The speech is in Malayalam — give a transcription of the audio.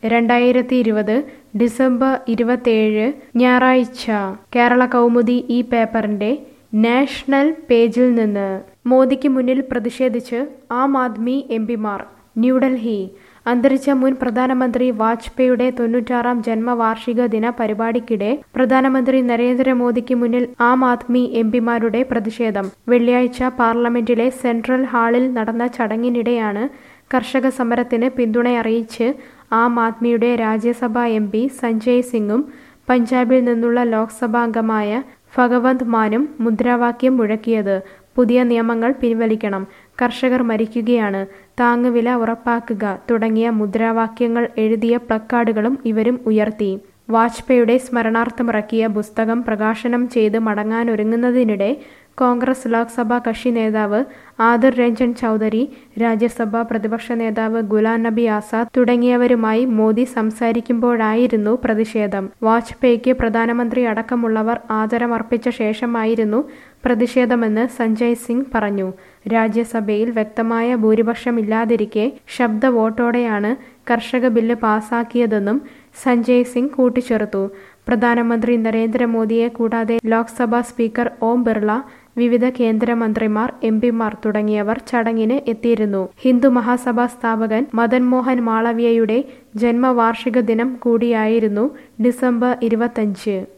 രണ്ടായിരത്തി ഇരുപത് ഡിസംബർ ഇരുപത്തേഴ് ഞായറാഴ്ച കേരള കൗമുദി ഈ പേപ്പറിന്റെ നാഷണൽ പേജിൽ നിന്ന് മോദിക്ക് മുന്നിൽ പ്രതിഷേധിച്ച് ആം ആദ്മി എം പിമാർ ന്യൂഡൽഹി അന്തരിച്ച മുൻ പ്രധാനമന്ത്രി വാജ്പേയിയുടെ തൊണ്ണൂറ്റാറാം ജന്മവാർഷിക ദിന പരിപാടിക്കിടെ പ്രധാനമന്ത്രി നരേന്ദ്രമോദിക്ക് മുന്നിൽ ആം ആദ്മി എം പിമാരുടെ പ്രതിഷേധം വെള്ളിയാഴ്ച പാർലമെന്റിലെ സെൻട്രൽ ഹാളിൽ നടന്ന ചടങ്ങിനിടെയാണ് കർഷക സമരത്തിന് പിന്തുണയറിയിച്ച് ആം ആദ്മിയുടെ രാജ്യസഭാ എം പി സഞ്ജയ് സിംഗും പഞ്ചാബിൽ നിന്നുള്ള ലോക്സഭാംഗമായ ഭഗവന്ത് മാനും മുദ്രാവാക്യം മുഴക്കിയത് പുതിയ നിയമങ്ങൾ പിൻവലിക്കണം കർഷകർ മരിക്കുകയാണ് താങ്ങുവില ഉറപ്പാക്കുക തുടങ്ങിയ മുദ്രാവാക്യങ്ങൾ എഴുതിയ പ്ലക്കാർഡുകളും ഇവരും ഉയർത്തി വാജ്പേയിയുടെ സ്മരണാർത്ഥമിറക്കിയ പുസ്തകം പ്രകാശനം ചെയ്ത് മടങ്ങാനൊരുങ്ങുന്നതിനിടെ കോൺഗ്രസ് ലോക്സഭാ കക്ഷി നേതാവ് ആദിർ രഞ്ജൻ ചൗധരി രാജ്യസഭാ പ്രതിപക്ഷ നേതാവ് ഗുലാം നബി ആസാദ് തുടങ്ങിയവരുമായി മോദി സംസാരിക്കുമ്പോഴായിരുന്നു പ്രതിഷേധം വാജ്പേയിക്ക് പ്രധാനമന്ത്രി അടക്കമുള്ളവർ ആദരമർപ്പിച്ച ശേഷമായിരുന്നു പ്രതിഷേധമെന്ന് സഞ്ജയ് സിംഗ് പറഞ്ഞു രാജ്യസഭയിൽ വ്യക്തമായ ഭൂരിപക്ഷമില്ലാതിരിക്കെ ശബ്ദ വോട്ടോടെയാണ് കർഷക ബില്ല് പാസാക്കിയതെന്നും സഞ്ജയ് സിംഗ് കൂട്ടിച്ചേർത്തു പ്രധാനമന്ത്രി നരേന്ദ്രമോദിയെ കൂടാതെ ലോക്സഭാ സ്പീക്കർ ഓം ബിർള വിവിധ കേന്ദ്രമന്ത്രിമാർ എം പിമാർ തുടങ്ങിയവർ ചടങ്ങിന് എത്തിയിരുന്നു ഹിന്ദു മഹാസഭാ സ്ഥാപകൻ മദൻ മോഹൻ മാളവ്യയുടെ ജന്മവാർഷിക ദിനം കൂടിയായിരുന്നു ഡിസംബർ ഇരുപത്തഞ്ച്